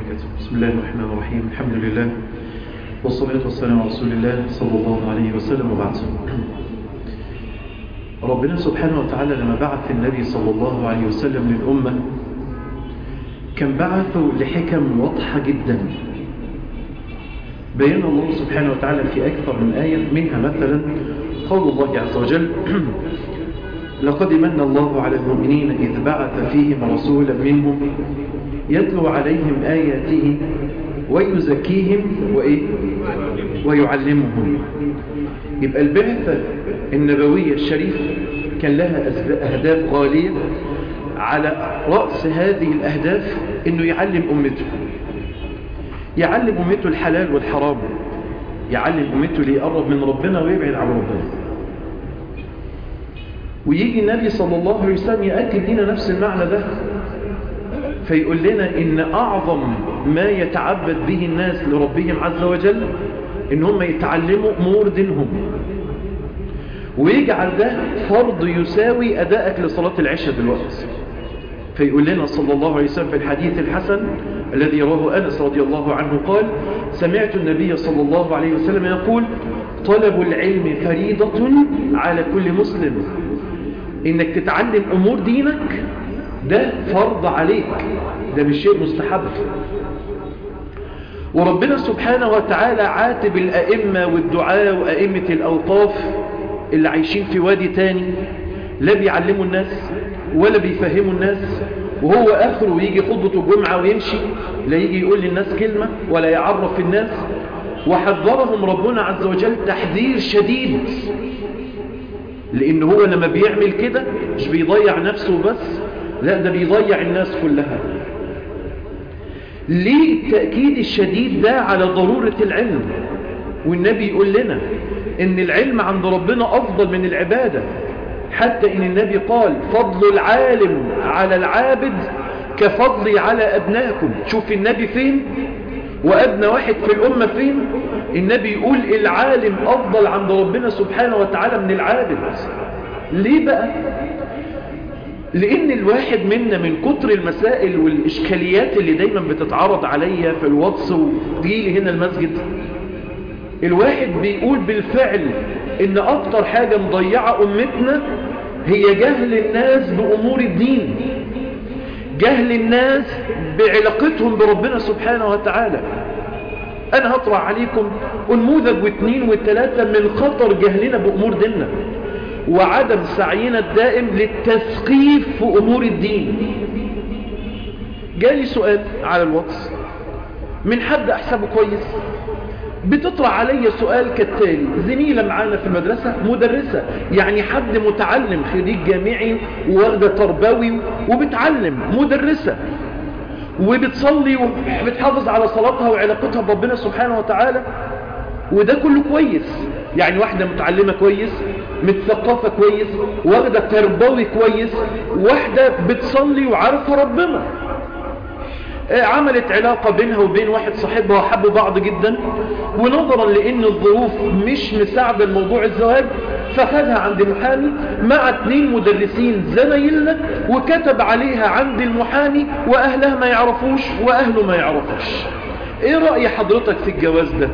وبركاته بسم الله الرحمن الرحيم الحمد لله والصلاة والسلام على رسول الله صلى الله عليه وسلم وبعد ربنا سبحانه وتعالى لما بعث النبي صلى الله عليه وسلم للأمة كان بعثه لحكم واضحة جدا بين الله سبحانه وتعالى في أكثر من آية منها مثلا قول الله عز وجل لقد من الله على المؤمنين إذ بعث فيهم رسولا منهم يتلو عليهم آياته ويزكيهم وإيه؟ ويعلمهم يبقى البعثة النبوية الشريفة كان لها أهداف غالية على رأس هذه الأهداف أنه يعلم أمته يعلم أمته الحلال والحرام يعلم أمته ليقرب من ربنا ويبعد عن ربنا ويجي النبي صلى الله عليه وسلم يأكد لنا نفس المعنى ده فيقول لنا إن أعظم ما يتعبد به الناس لربهم عز وجل إن هم يتعلموا أمور دينهم ويجعل ده فرض يساوي أدائك لصلاة العشاء دلوقتي فيقول لنا صلى الله عليه وسلم في الحديث الحسن الذي رواه أنس رضي الله عنه قال سمعت النبي صلى الله عليه وسلم يقول طلب العلم فريضة على كل مسلم إنك تتعلم أمور دينك ده فرض عليك ده مش شيء مستحب وربنا سبحانه وتعالى عاتب الأئمة والدعاء وأئمة الأوقاف اللي عايشين في وادي تاني لا بيعلموا الناس ولا بيفهموا الناس وهو آخره ويجي خطبة الجمعة ويمشي لا يجي يقول للناس كلمة ولا يعرف الناس وحذرهم ربنا عز وجل تحذير شديد لأن هو لما بيعمل كده مش بيضيع نفسه بس لا ده بيضيع الناس كلها ليه التأكيد الشديد ده على ضرورة العلم والنبي يقول لنا ان العلم عند ربنا أفضل من العبادة حتى ان النبي قال فضل العالم على العابد كفضلي على أبنائكم شوف النبي فين وأبنى واحد في الأمة فين النبي يقول العالم أفضل عند ربنا سبحانه وتعالى من العابد ليه بقى لأن الواحد منا من كتر المسائل والإشكاليات اللي دايما بتتعرض عليا في الواتس وجيلي هنا المسجد الواحد بيقول بالفعل إن أكتر حاجة مضيعة أمتنا هي جهل الناس بأمور الدين جهل الناس بعلاقتهم بربنا سبحانه وتعالى أنا هطرح عليكم أنموذج واثنين وثلاثة من خطر جهلنا بأمور ديننا وعدم سعينا الدائم للتثقيف في أمور الدين جالي سؤال على الواتس من حد أحسبه كويس بتطرح علي سؤال كالتالي زميلة معانا في المدرسة مدرسة يعني حد متعلم خريج جامعي وواخدة تربوي وبتعلم مدرسة وبتصلي وبتحافظ على صلاتها وعلاقتها بربنا سبحانه وتعالى وده كله كويس يعني واحدة متعلمة كويس متثقفة كويس واخدة تربوي كويس واحدة بتصلي وعارفة ربنا عملت علاقة بينها وبين واحد صاحبها وحبوا بعض جدا ونظرا لان الظروف مش مساعدة لموضوع الزواج فخدها عند محامي مع اتنين مدرسين زمايلنا وكتب عليها عند المحامي واهلها ما يعرفوش واهله ما يعرفوش ايه رأي حضرتك في الجواز ده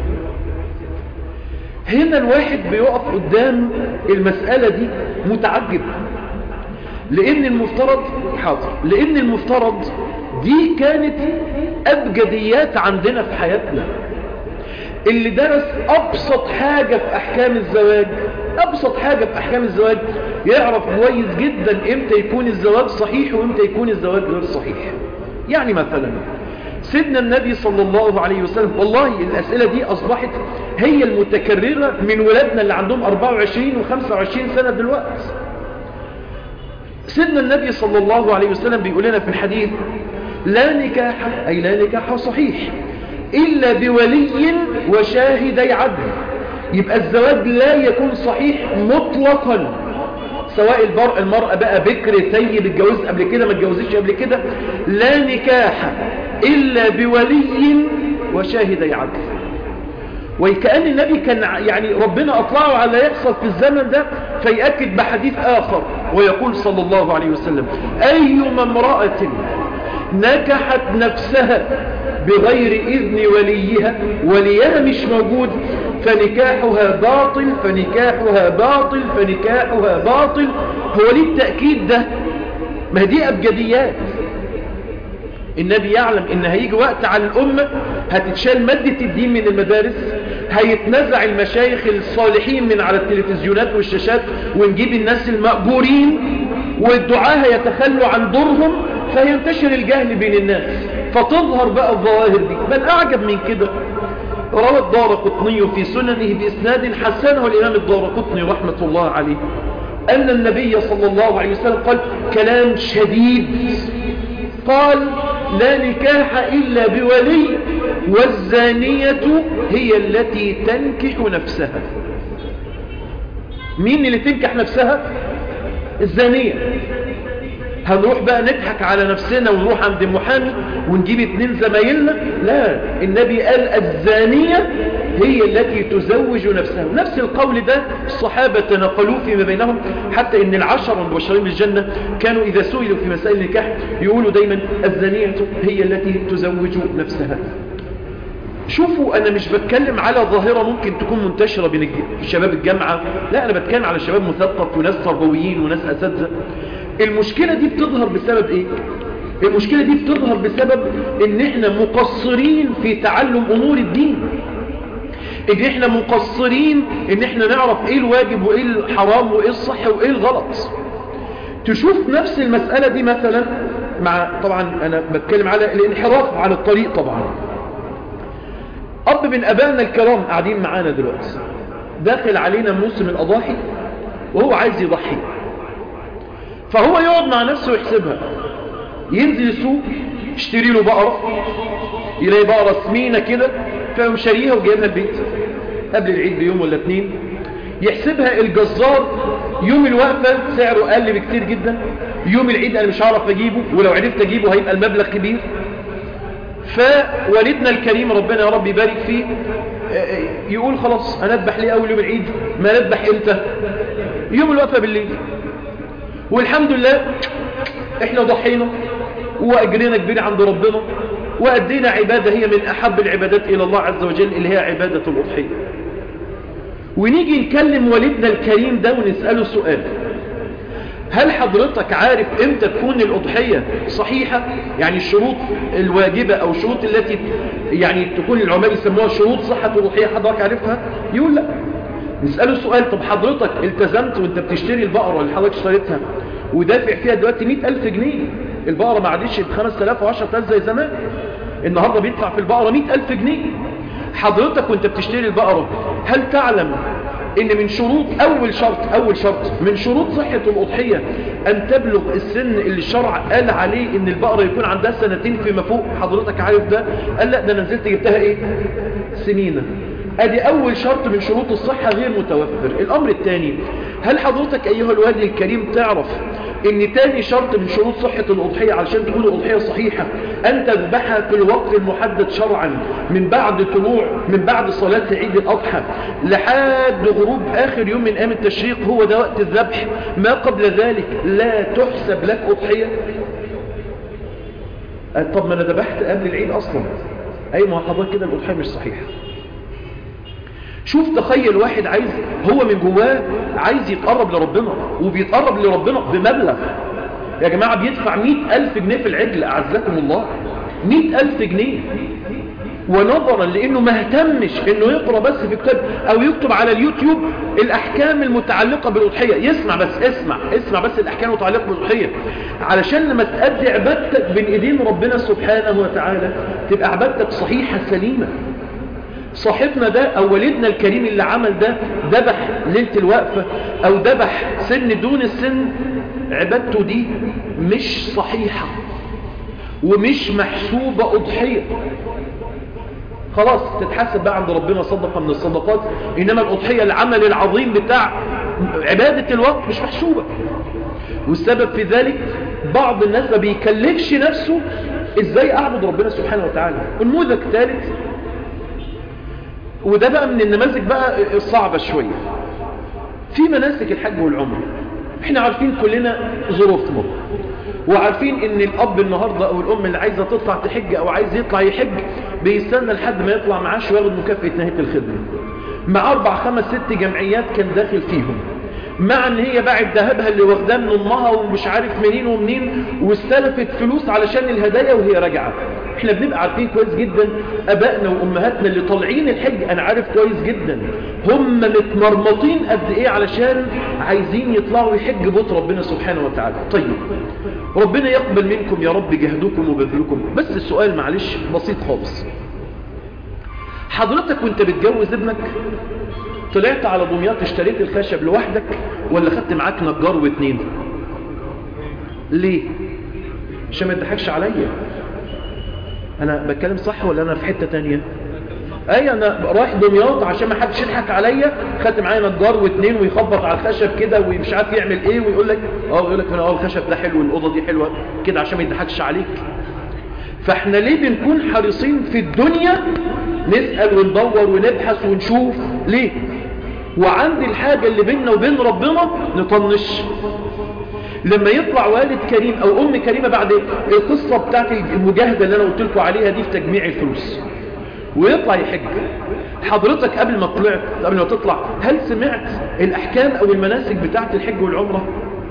هنا الواحد بيقف قدام المسألة دي متعجب لان المفترض حاضر لان المفترض دي كانت أبجديات عندنا في حياتنا اللي درس أبسط حاجة في أحكام الزواج أبسط حاجة في أحكام الزواج يعرف كويس جدا إمتى يكون الزواج صحيح وإمتى يكون الزواج غير صحيح يعني مثلا سيدنا النبي صلى الله عليه وسلم والله الأسئلة دي أصبحت هي المتكررة من ولادنا اللي عندهم 24 و25 سنة دلوقتي سيدنا النبي صلى الله عليه وسلم بيقول لنا في الحديث لا نكاح أي لا نكاح صحيح إلا بولي وشاهدي عدل يبقى الزواج لا يكون صحيح مطلقا سواء البر المرأة بقى بكر ثيب اتجوزت قبل كده ما اتجوزتش قبل كده لا نكاح إلا بولي وشاهدي عدل وكأن النبي كان يعني ربنا أطلعه على يحصل في الزمن ده فيأكد بحديث آخر ويقول صلى الله عليه وسلم أيما امرأة نكحت نفسها بغير إذن وليها وليها مش موجود فنكاحها باطل فنكاحها باطل فنكاحها باطل هو ليه التأكيد ده ما دي أبجديات النبي يعلم ان هيجي وقت على الأمة هتتشال مادة الدين من المدارس هيتنزع المشايخ الصالحين من على التلفزيونات والشاشات ونجيب الناس المأجورين والدعاة يتخلوا عن دورهم فينتشر الجهل بين الناس فتظهر بقى الظواهر دي بل أعجب من كده روى الدار قطني في سننه بإسناد حسنه الإمام الدار قطني رحمة الله عليه أن النبي صلى الله عليه وسلم قال كلام شديد قال لا نكاح إلا بولي والزانية هي التي تنكح نفسها مين اللي تنكح نفسها الزانية هنروح بقى نضحك على نفسنا ونروح عند محامي ونجيب اتنين زمايلنا لا النبي قال الزانية هي التي تزوج نفسها نفس القول ده الصحابة تنقلوه فيما بينهم حتى ان العشر المبشرين بالجنة كانوا اذا سئلوا في مسائل النكاح يقولوا دايما الزانية هي التي تزوج نفسها شوفوا انا مش بتكلم على ظاهرة ممكن تكون منتشرة بين شباب الجامعة لا انا بتكلم على شباب مثقف وناس تربويين وناس اساتذة المشكلة دي بتظهر بسبب ايه المشكلة دي بتظهر بسبب ان احنا مقصرين في تعلم امور الدين ان احنا مقصرين ان احنا نعرف ايه الواجب وايه الحرام وايه الصح وايه الغلط تشوف نفس المسألة دي مثلا مع طبعا انا بتكلم على الانحراف عن الطريق طبعا اب من ابائنا الكرام قاعدين معانا دلوقتي داخل علينا موسم الاضاحي وهو عايز يضحي فهو يقعد مع نفسه ويحسبها ينزل السوق يشتري له بقرة يلاقي بقرة سمينة كده فيقوم شاريها وجايبها البيت قبل العيد بيوم ولا اتنين يحسبها الجزار يوم الوقفة سعره قل بكتير جدا يوم العيد انا مش هعرف اجيبه ولو عرفت اجيبه هيبقى المبلغ كبير فوالدنا الكريم ربنا يا رب يبارك فيه يقول خلاص هنذبح ليه اول يوم العيد ما نذبح امتى يوم الوقفة بالليل والحمد لله احنا ضحينا واجرنا كبير عند ربنا وأدينا عبادة هي من أحب العبادات إلى الله عز وجل اللي هي عبادة الأضحية ونيجي نكلم والدنا الكريم ده ونسأله سؤال هل حضرتك عارف امتى تكون الأضحية صحيحة يعني الشروط الواجبة أو الشروط التي يعني تكون العلماء يسموها شروط صحة الأضحية حضرتك عارفها يقول لا نسأله سؤال طب حضرتك التزمت وانت بتشتري البقرة اللي حضرتك اشتريتها ودافع فيها دلوقتي 100000 جنيه البقرة ما عادش ب 5000 و 10000 زي زمان النهاردة بيدفع في البقرة 100000 جنيه حضرتك وانت بتشتري البقرة هل تعلم ان من شروط اول شرط اول شرط من شروط صحة الاضحية ان تبلغ السن اللي الشرع قال عليه ان البقرة يكون عندها سنتين فيما فوق حضرتك عارف ده قال لا ده انا نزلت جبتها ايه سمينة ادي اول شرط من شروط الصحة غير متوفر الامر الثاني هل حضرتك ايها الوالد الكريم تعرف ان تاني شرط من شروط صحة الاضحية علشان تكون الاضحية صحيحة ان تذبحها في الوقت المحدد شرعا من بعد طلوع من بعد صلاة عيد الاضحى لحد غروب اخر يوم من ايام التشريق هو ده وقت الذبح ما قبل ذلك لا تحسب لك اضحية طب ما انا ذبحت قبل العيد اصلا اي ما حضرتك كده الاضحية مش صحيحة شوف تخيل واحد عايز هو من جواه عايز يتقرب لربنا وبيتقرب لربنا بمبلغ يا جماعة بيدفع مئة ألف جنيه في العجل أعزكم الله مئة ألف جنيه ونظرا لأنه ما اهتمش أنه يقرأ بس في كتاب أو يكتب على اليوتيوب الأحكام المتعلقة بالأضحية يسمع بس اسمع اسمع بس الأحكام المتعلقة بالأضحية علشان لما تأدي عبادتك بين إيدين ربنا سبحانه وتعالى تبقى عبادتك صحيحة سليمة صاحبنا ده او والدنا الكريم اللي عمل ده ذبح ليلة الوقفة او ذبح سن دون السن عبادته دي مش صحيحة ومش محسوبة اضحية خلاص تتحسب بقى عند ربنا صدقة من الصدقات انما الاضحية العمل العظيم بتاع عبادة الوقت مش محسوبة والسبب في ذلك بعض الناس ما بيكلفش نفسه ازاي اعبد ربنا سبحانه وتعالى النموذج الثالث وده بقى من النماذج بقى الصعبة شوية في مناسك الحج والعمر احنا عارفين كلنا ظروفنا وعارفين ان الاب النهاردة او الام اللي عايزة تطلع تحج او عايز يطلع يحج بيستنى لحد ما يطلع معاش وياخد مكافأة نهاية الخدمة مع اربع خمس ست جمعيات كان داخل فيهم مع ان هي باعت ذهبها اللي واخداه من امها ومش عارف منين ومنين واستلفت فلوس علشان الهدايا وهي راجعه احنا بنبقى عارفين كويس جدا ابائنا وامهاتنا اللي طالعين الحج انا عارف كويس جدا هم متمرمطين قد ايه علشان عايزين يطلعوا يحج بوت ربنا سبحانه وتعالى طيب ربنا يقبل منكم يا رب جهدكم وبذلكم بس السؤال معلش بسيط خالص حضرتك وانت بتجوز ابنك طلعت على دمياط اشتريت الخشب لوحدك ولا خدت معاك نجار واتنين ليه عشان ما تضحكش عليا انا بتكلم صح ولا انا في حتة تانية اي انا رايح دمياط عشان ما حدش يضحك عليا خدت معايا نجار واتنين ويخبط على الخشب كده ومش عارف يعمل ايه ويقول لك اه يقول لك اه الخشب ده حلو الاوضه دي حلوه كده عشان ما يضحكش عليك فاحنا ليه بنكون حريصين في الدنيا نسأل وندور ونبحث ونشوف ليه وعند الحاجة اللي بيننا وبين ربنا نطنش لما يطلع والد كريم او ام كريمة بعد القصة بتاعت المجاهدة اللي انا قلت لكم عليها دي في تجميع الفلوس ويطلع يحج حضرتك قبل ما طلعت قبل ما تطلع هل سمعت الاحكام او المناسك بتاعت الحج والعمرة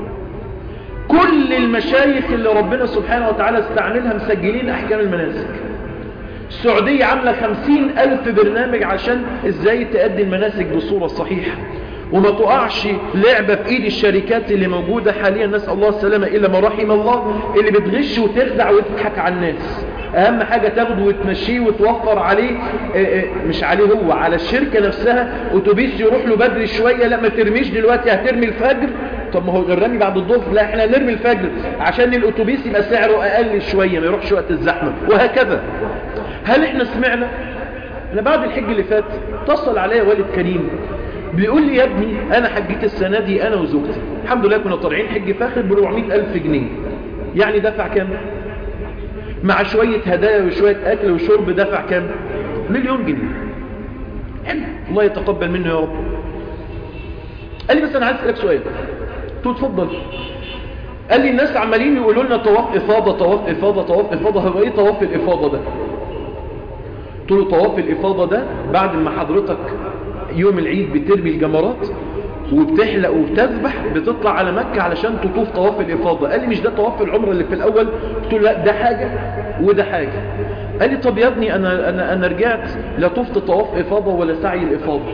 كل المشايخ اللي ربنا سبحانه وتعالى استعملها مسجلين احكام المناسك السعودية عاملة خمسين ألف برنامج عشان ازاي تأدي المناسك بصورة صحيحة وما تقعش لعبة في ايد الشركات اللي موجودة حاليا نسأل الله السلامة إلا ما رحم الله اللي بتغش وتخدع وتضحك على الناس أهم حاجة تاخده وتمشيه وتوفر عليه مش عليه هو على الشركة نفسها أتوبيس يروح له بدري شوية لا ما ترميش دلوقتي هترمي الفجر طب ما هو الرمي بعد الظهر لا احنا نرمي الفجر عشان الأتوبيس يبقى سعره أقل شوية ما يروحش وقت الزحمة وهكذا هل احنا سمعنا انا بعد الحج اللي فات اتصل عليا والد كريم بيقول لي يا ابني انا حجيت السنة دي انا وزوجتي الحمد لله كنا طالعين حج فاخر ب 400 الف جنيه يعني دفع كام مع شوية هدايا وشوية اكل وشرب دفع كام مليون جنيه حلو الله يتقبل منه يا رب قال لي بس انا عايز اسالك سؤال قلت له اتفضل قال لي الناس عمالين يقولوا لنا طواف افاضه طواف افاضه طواف افاضه هو ايه طواف الافاضه ده قلت له طواف الافاضه ده بعد ما حضرتك يوم العيد بترمي الجمرات وبتحلق وبتذبح بتطلع على مكة علشان تطوف طواف الإفاضة قال لي مش ده طواف العمرة اللي في الأول قلت له لا ده حاجة وده حاجة قال لي طب يا ابني أنا, أنا, أنا رجعت لا طفت طواف إفاضة ولا سعي الإفاضة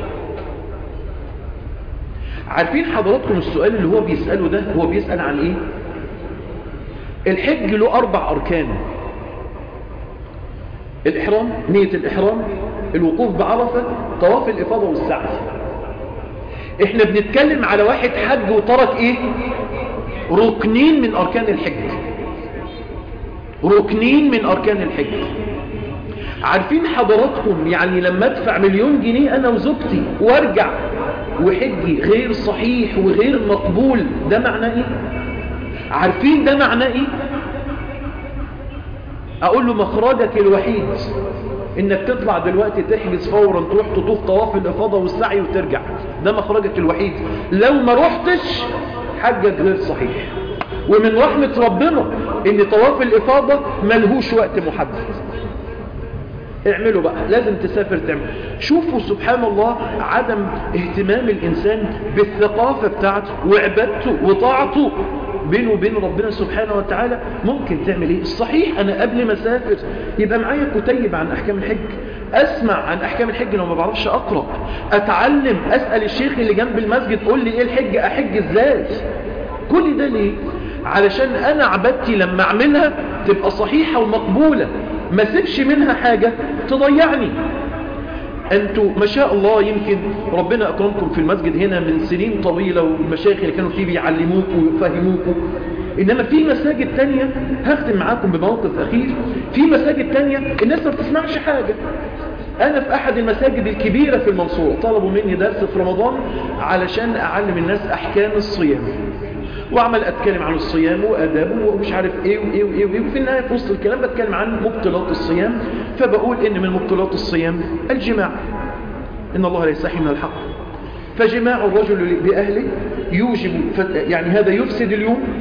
عارفين حضراتكم السؤال اللي هو بيسأله ده هو بيسأل عن ايه الحج له اربع اركان الاحرام نية الاحرام الوقوف بعرفة طواف الافاضة والسعي احنا بنتكلم على واحد حج وترك ايه ركنين من اركان الحج ركنين من اركان الحج عارفين حضراتكم يعني لما ادفع مليون جنيه انا وزوجتي وارجع وحجي غير صحيح وغير مقبول ده معناه ايه عارفين ده معناه ايه اقول له مخرجك الوحيد انك تطلع دلوقتي تحجز فورا تروح تطوف طواف الافاضه والسعي وترجع ده مخرجك الوحيد لو ما رحتش حجك غير صحيح ومن رحمة ربنا ان طواف الافاضة ملهوش وقت محدد اعملوا بقى لازم تسافر تعمل شوفوا سبحان الله عدم اهتمام الإنسان بالثقافة بتاعته وعبادته وطاعته بينه وبين ربنا سبحانه وتعالى ممكن تعمل ايه الصحيح انا قبل ما اسافر يبقى معايا كتيب عن احكام الحج اسمع عن احكام الحج لو ما بعرفش اقرا اتعلم اسال الشيخ اللي جنب المسجد قول لي ايه الحج احج ازاي كل ده ليه علشان انا عبادتي لما اعملها تبقى صحيحة ومقبولة ما سيبش منها حاجة تضيعني انتوا ما شاء الله يمكن ربنا اكرمكم في المسجد هنا من سنين طويلة والمشايخ اللي كانوا فيه بيعلموكوا ويفهموكوا انما في مساجد تانية هختم معاكم بموقف اخير في مساجد تانية الناس ما بتسمعش حاجة انا في احد المساجد الكبيرة في المنصورة طلبوا مني درس في رمضان علشان اعلم الناس احكام الصيام وعمل اتكلم عن الصيام وادابه ومش عارف ايه وايه وايه وايه وفي النهايه في وسط الكلام بتكلم عن مبطلات الصيام فبقول ان من مبطلات الصيام الجماع ان الله لا يستحي من الحق فجماع الرجل باهله يوجب يعني هذا يفسد اليوم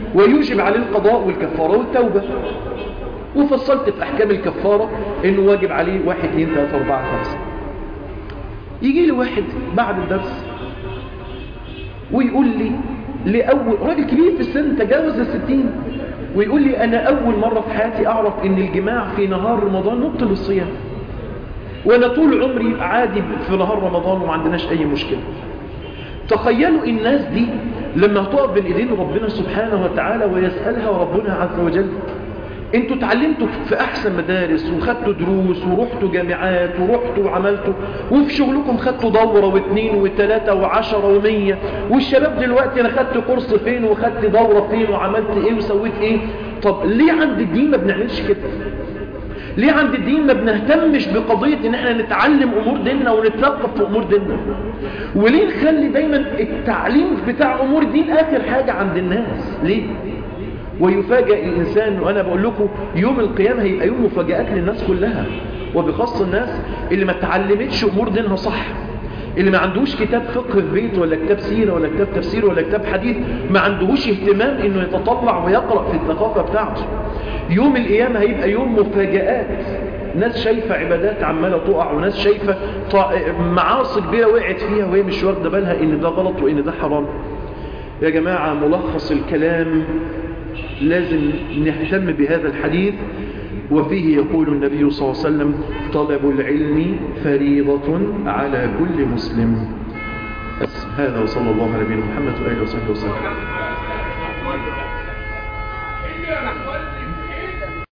ويوجب عليه القضاء والكفارة والتوبة وفصلت في أحكام الكفارة إنه واجب عليه واحد اثنين ثلاثة أربعة خمسة يجي لي واحد بعد الدرس ويقول لي لأول راجل كبير في السن تجاوز الستين ويقول لي أنا أول مرة في حياتي أعرف إن الجماع في نهار رمضان مبطل الصيام وأنا طول عمري يبقى عادي في نهار رمضان وما عندناش أي مشكلة تخيلوا الناس دي لما هتقف بين ايدين ربنا سبحانه وتعالى ويسألها ربنا عز وجل انتوا اتعلمتوا في احسن مدارس وخدتوا دروس ورحتوا جامعات ورحتوا وعملتوا وفي شغلكم خدتوا دورة واثنين وثلاثة وعشرة ومية والشباب دلوقتي انا خدت كورس فين وخدت دورة فين وعملت ايه وسويت ايه طب ليه عند الدين ما بنعملش كده ليه عند الدين ما بنهتمش بقضية ان احنا نتعلم امور ديننا ونتثقف في امور ديننا وليه نخلي دايما التعليم بتاع امور دين اخر حاجة عند الناس ليه ويفاجئ الانسان وانا بقول لكم يوم القيامة هيبقى يوم مفاجآت للناس كلها وبخاصة الناس اللي ما تعلمتش امور دينها صح اللي ما عندوش كتاب فقه في بيته ولا كتاب سيرة ولا كتاب تفسير ولا كتاب حديث ما عندهوش اهتمام انه يتطلع ويقرأ في الثقافة بتاعته يوم القيامة هيبقى يوم مفاجآت ناس شايفة عبادات عمالة تقع وناس شايفة معاصي كبيرة وقعت فيها وهي مش واخدة بالها ان ده غلط وان ده حرام يا جماعة ملخص الكلام لازم نهتم بهذا الحديث وفيه يقول النبي صلى الله عليه وسلم طلب العلم فريضة على كل مسلم هذا وصلى الله على نبينا محمد وآله وصحبه وسلم